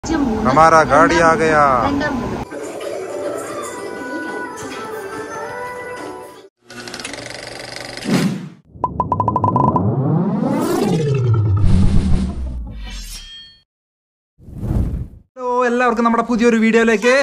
हमारा गाड़ी आ गया ഹലോ എല്ലാവർക്കും നമ്മുടെ പുതിയൊരു വീഡിയോയിലേക്ക്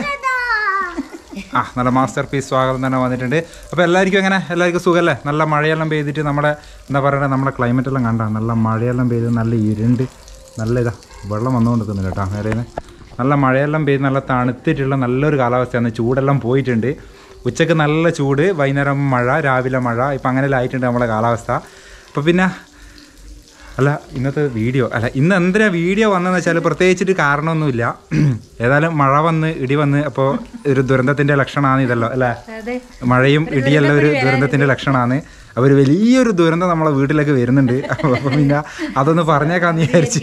ആ നല്ല മാസ്റ്റർ പീസ് സ്വാഗതം തന്നെ വന്നിട്ടുണ്ട് അപ്പോൾ എല്ലാവർക്കും എങ്ങനെ എല്ലാവർക്കും സുഖമല്ലേ നല്ല മഴയെല്ലാം പെയ്തിട്ട് നമ്മുടെ എന്താ പറയുക നമ്മുടെ ക്ലൈമറ്റ് എല്ലാം കണ്ടാ നല്ല മഴയെല്ലാം പെയ്ത് നല്ല ഇരുണ്ട് നല്ല ഇതാ വെള്ളം വന്നുകൊണ്ട് നിൽക്കുന്നില്ല കേട്ടോ നേരെ നല്ല മഴയെല്ലാം പെയ്ത് നല്ല തണുത്തിട്ടുള്ള നല്ലൊരു കാലാവസ്ഥയാണ് ചൂടെല്ലാം പോയിട്ടുണ്ട് ഉച്ചക്ക് നല്ല ചൂട് വൈകുന്നേരം മഴ രാവിലെ മഴ ഇപ്പം അങ്ങനെ ആയിട്ടുണ്ട് നമ്മുടെ കാലാവസ്ഥ അപ്പോൾ പിന്നെ അല്ല ഇന്നത്തെ വീഡിയോ അല്ല ഇന്ന് എന്തിനാ വീഡിയോ വന്നതെന്ന് വെച്ചാൽ പ്രത്യേകിച്ചിട്ട് കാരണമൊന്നുമില്ല ഏതായാലും മഴ വന്ന് ഇടി വന്ന് അപ്പോൾ ഒരു ദുരന്തത്തിന്റെ ലക്ഷണമാണ് ഇതല്ലോ അല്ലേ മഴയും ഇടിയെല്ലാം ഒരു ദുരന്തത്തിന്റെ ലക്ഷണമാണ് അപ്പോൾ ഒരു വലിയൊരു ദുരന്തം നമ്മളെ വീട്ടിലേക്ക് വരുന്നുണ്ട് അപ്പോൾ പിന്നെ അതൊന്ന് പറഞ്ഞേക്കാന്ന് വിചാരിച്ച്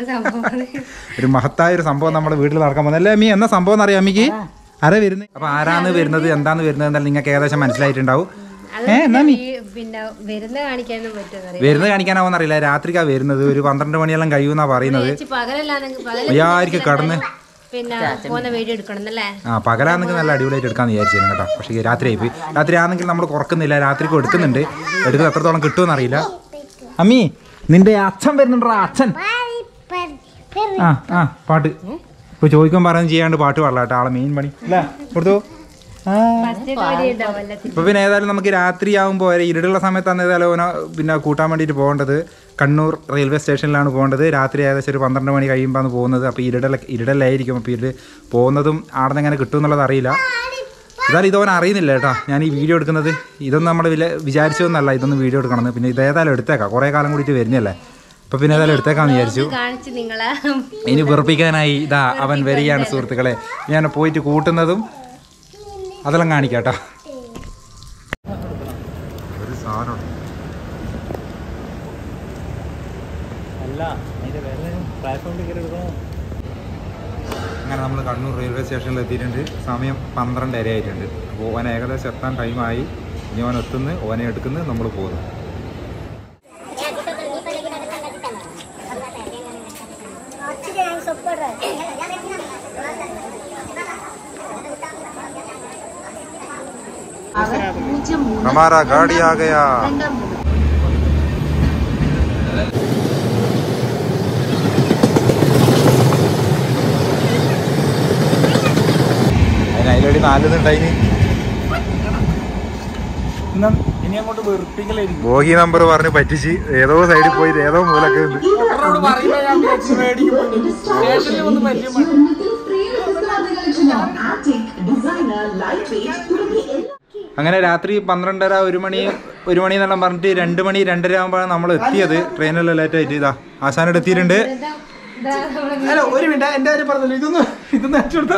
ഒരു മഹത്തായ ഒരു സംഭവം നമ്മുടെ വീട്ടിൽ നടക്കാൻ പോകുന്നത് അല്ലേ അമ്മി എന്നാ സംഭവം എന്നറിയാം അമ്മിക്ക് ആരാ വരുന്നത് അപ്പോൾ ആരാണ് വരുന്നത് എന്താന്ന് വരുന്നത് എന്നാലും നിങ്ങൾക്ക് ഏകദേശം മനസ്സിലായിട്ടുണ്ടാവും ഏ എന്നാ അമ്മി പിന്നെ വരുന്ന കാണിക്കാനും പറ്റുമെന്ന് വരുന്നത് കാണിക്കാനാവോന്ന് അറിയില്ല രാത്രിക്കാ വരുന്നത് ഒരു പന്ത്രണ്ട് മണിയെല്ലാം കഴിയുമെന്നാ പറയുന്നത് ചേച്ചി പകലല്ലാന്നെങ്കിൽ പകല അയ്യായിരിക്കും കടന്ന് പിന്നെ പോകുന്ന വീഡിയോ എടുക്കണം എന്നല്ലേ ആ പകലാണെങ്കിൽ നല്ല അടിപൊളിയായിട്ട് എടുക്കാന്ന് വിചാരിച്ചു കേട്ടോ പക്ഷേ രാത്രി ആയിപ്പോയി രാത്രി ആണെങ്കിൽ നമ്മൾ കുറക്കുന്നില്ല രാത്രിക്കും എടുക്കുന്നുണ്ട് എടുക്കുന്നത് എത്രത്തോളം കിട്ടുമെന്ന് അറിയില്ല അമ്മി നിന്റെ അച്ഛൻ വരുന്നുണ്ടോ അച്ഛൻ ആ ആ പാട്ട് ഇപ്പൊ ചോദിക്കാൻ പറയുന്നത് ചെയ്യാണ്ട് പാട്ട് പാടില്ല കേട്ടോ ആളെ മെയിൻ പണി അല്ലേ കൊടുത്തു ആ ഇപ്പൊ പിന്നെ ഏതായാലും നമുക്ക് രാത്രി ആകുമ്പോൾ ഇരുടുള്ള സമയത്താണ് ഏതായാലും ഓനെ പിന്നെ കൂട്ടാൻ വേണ്ടിയിട്ട് പോകേണ്ടത് കണ്ണൂർ റെയിൽവേ സ്റ്റേഷനിലാണ് പോകേണ്ടത് രാത്രി ഏകദേശം ഒരു പന്ത്രണ്ട് മണി കഴിയുമ്പോഴാണ് പോകുന്നത് അപ്പോൾ ഇരുടല ഇരുടലായിരിക്കും അപ്പോൾ ഇരുട് പോകുന്നതും ആടെ നിന്ന് എങ്ങനെ കിട്ടും എന്നുള്ളത് അറിയില്ല ഇതായാലും ഇതോൻ അറിയുന്നില്ല കേട്ടോ ഞാൻ ഈ വീഡിയോ എടുക്കുന്നത് ഇതൊന്നും നമ്മൾ വില വിചാരിച്ചതൊന്നല്ല ഇതൊന്നും വീഡിയോ എടുക്കണമെന്ന് പിന്നെ ഇതേതായാലും എടുത്തേക്കാം കുറേ കാലം കൂടിയിട്ട് വരുന്നല്ലേ അപ്പോൾ പിന്നെ ഏതായാലും എടുത്തേക്കാന്ന് വിചാരിച്ചു കാണിച്ച് നിങ്ങളെ ഇനി വെറുപ്പിക്കാനായി ഇതാ അവൻ വരികയാണ് സുഹൃത്തുക്കളെ ഞാൻ പോയിട്ട് കൂട്ടുന്നതും അതെല്ലാം കാണിക്കാട്ടോ ഒരു സാധനം അങ്ങനെ നമ്മൾ കണ്ണൂർ റെയിൽവേ സ്റ്റേഷനിൽ എത്തിയിട്ടുണ്ട് സമയം പന്ത്രണ്ടര ആയിട്ടുണ്ട് അപ്പോൾ ഓൻ ഏകദേശം എത്താൻ ടൈമായി ഇനി ഓൻ എത്തുന്നു ഓനെ എടുക്കുന്നു നമ്മൾ പോകുന്നു हमारा गाड़ी आ गया അതിന് അതിലടി നാലുന്നുണ്ടായിന് ഇനി അങ്ങോട്ട് വെറുപ്പിക്കലായിരിക്കും ബോഗി നമ്പർ പറഞ്ഞ് പറ്റിച്ച് ഏതോ സൈഡിൽ പോയി ഏതോ മൂലക്ക് ഉണ്ട് ഡോക്ടറോട് പറയുമ്പോ ഞാൻ വിചാരിച്ചു മേടിക്കും സ്റ്റേഷനിൽ വന്ന് പരിചയം അങ്ങനെ രാത്രി പന്ത്രണ്ടര ഒരു മണി ഒരു മണി എന്നെല്ലാം പറഞ്ഞിട്ട് രണ്ട് മണി രണ്ടര ആകുമ്പോഴാണ് നമ്മൾ എത്തിയത് ട്രെയിനെല്ലാം ലേറ്റ് ആയിട്ട് ഇതാ ആശാനോട് എത്തിയിട്ടുണ്ട് അല്ല ഒരു മിനിറ്റ് എന്റെ കാര്യം പറഞ്ഞല്ലോ ഇതൊന്ന് ഇതൊന്ന് അടിച്ചു കൊടുത്താ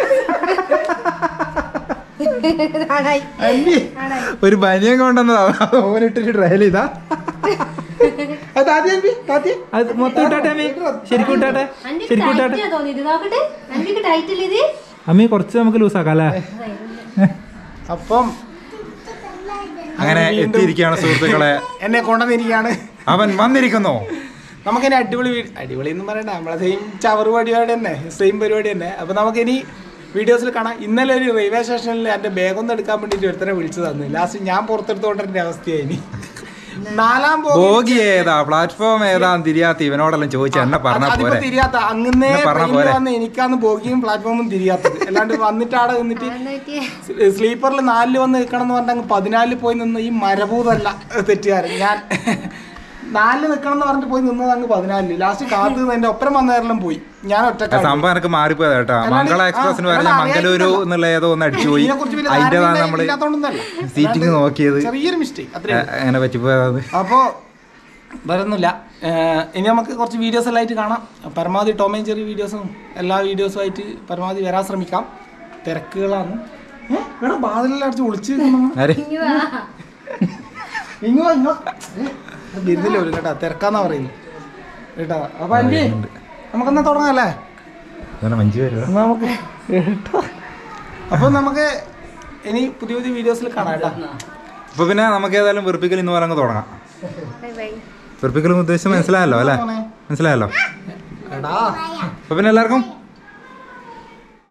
അല്ലി ഒരു ബനിയം കൊണ്ടുവന്നതാ ഓനിട്ടിട്ട് ട്രയൽ ചെയ്താ അത് ആദ്യം അമ്പി ആദ്യം അത് മൊത്തം ഇട്ടാട്ടെ അമ്മി ശരിക്കും ഇട്ടാട്ടെ ശരിക്കും ഇട്ടാട്ടെ തോന്നിയത് നോക്കട്ടെ എനിക്ക് ടൈറ്റിൽ ഇത് അമ്മി കുറച്ച് നമുക്ക് ലൂസാക്കാം അല്ലേ അപ്പം അങ്ങനെ എത്തിയിരിക്കുകയാണ് സുഹൃത്തുക്കളെ എന്നെ കൊണ്ടുവന്നിരിക്കുകയാണ് അവൻ വന്നിരിക്കുന്നു നമുക്കിനി അടിപൊളി വീ- അടിപൊളി എന്ന് പറയണ്ട നമ്മളെ സെയിം ചവറ് പരിപാടി തന്നെ സെയിം പരിപാടി തന്നെ അപ്പൊ നമുക്കിനി വീഡിയോസിൽ കാണാം ഇന്നലെ ഒരു റെയിൽവേ സ്റ്റേഷനിൽ എന്റെ ബാഗ് ഒന്ന് എടുക്കാൻ വേണ്ടിട്ട് ഒരുത്തനെ വിളിച്ചു തന്നു ലാസ്റ്റ് ഞാൻ പുറത്തെടുത്തോണ്ടിരുന്ന അവസ്ഥയായി ഇനി നാലാം ബോഗി ബോഗി ഏതാ പ്ലാറ്റ്ഫോം ഏതാ തിരിയാത്ത ഇവനോടെല്ലാം ചോദിച്ച എന്നെ പറഞ്ഞാ അതിപ്പോ പോരെ തിരിയാത്ത അങ്ങന്നേ എന്നാ പറഞ്ഞാ ട്രെയിനിൽ പോരെ. വന്ന് എനിക്കാന്ന് ബോഗിയും പ്ലാറ്റ്ഫോമും തിരിയാത്തത് അല്ലാണ്ട് വന്നിട്ട് അവിടെ നിന്നിട്ട് സ്ലീപ്പറിൽ നാലില് വന്ന് നിൽക്കണം എന്ന് പറഞ്ഞാൽ അങ്ങ് പതിനാലിൽ പോയി നിന്ന് ഈ മരഭൂതല്ല തെറ്റുകാരൻ ഞാൻ നാലില് നിൽക്കണം എന്ന് പറഞ്ഞിട്ട് പോയി നിന്നത് അങ്ങ് പതിനാലില് ലാസ്റ്റ് കാത്ത് നിന്ന് എന്റെ ഒപ്പരം വന്നേരെല്ലാം പോയി ഞാൻ ഒറ്റക്കാണ് സംഭവം എനിക്ക് മാറിപ്പോയതാ കേട്ടോ അല്ലാണ്ട് മംഗള ആ, എക്സ്പ്രസിന് അല്ല, പറഞ്ഞ മംഗലൂരു അറിയാതില്ല. എന്നുള്ള ഏതോ ഒന്ന് അടിച്ചുപോയി ഇതിനെക്കുറിച്ച് വലിയ അതിൻ്റെതാണ് ധാരണ നമ്മള് ഇല്ലാത്തോണ്ടൊന്നുമല്ല. സീറ്റിംഗ് അല്ലാണ്ട് നോക്കിയത് ചെറിയൊരു മിസ്റ്റേക്ക് അത്രേ ഏ, അങ്ങനെ പറ്റിപ്പോയത് അപ്പോ വരുന്നില്ല ഇനി നമുക്ക് കുറച്ച് വീഡിയോസ് എല്ലാം ആയിട്ട് കാണാം പരമാവധി ടോം ആൻഡ് ചെറിയ വീഡിയോസും എല്ലാ വീഡിയോസും ആയിട്ട് പരമാവധി വരാൻ ശ്രമിക്കാം തിരക്കുകളാണ് ഏ, ഇവിടെ ബാതിലെല്ലാം അടിച്ച് ഒളിച്ച് ആരെ ഇങ്ങോ ഇങ്ങോ ഏ, വരുന്നില്ല ഒരു കേട്ടാ തിരക്കാന്നാ പറയുന്നത് കേട്ടാ അപ്പൊ അല്ലേ നമുക്കെന്നാ തുടങ്ങാം അല്ലേ അങ്ങനെ മഞ്ജു വരുക എന്നാ നമുക്ക് കേട്ടോ അപ്പൊ നമുക്ക് ഇനി പുതിയ പുതിയ വീഡിയോസിൽ കാണാം കേട്ടാ അപ്പൊ പിന്നെ നമുക്ക് ഏതായാലും വെറുപ്പിക്കൽ ഇന്ന് പോലെ അങ്ങ് തുടങ്ങാം ബൈ ബൈ വെറുപ്പിക്കലും ഉദ്ദേശം മനസ്സിലായല്ലോ അല്ലേ മനസ്സിലായല്ലോ എടാ അപ്പൊ പിന്നെ എല്ലാവർക്കും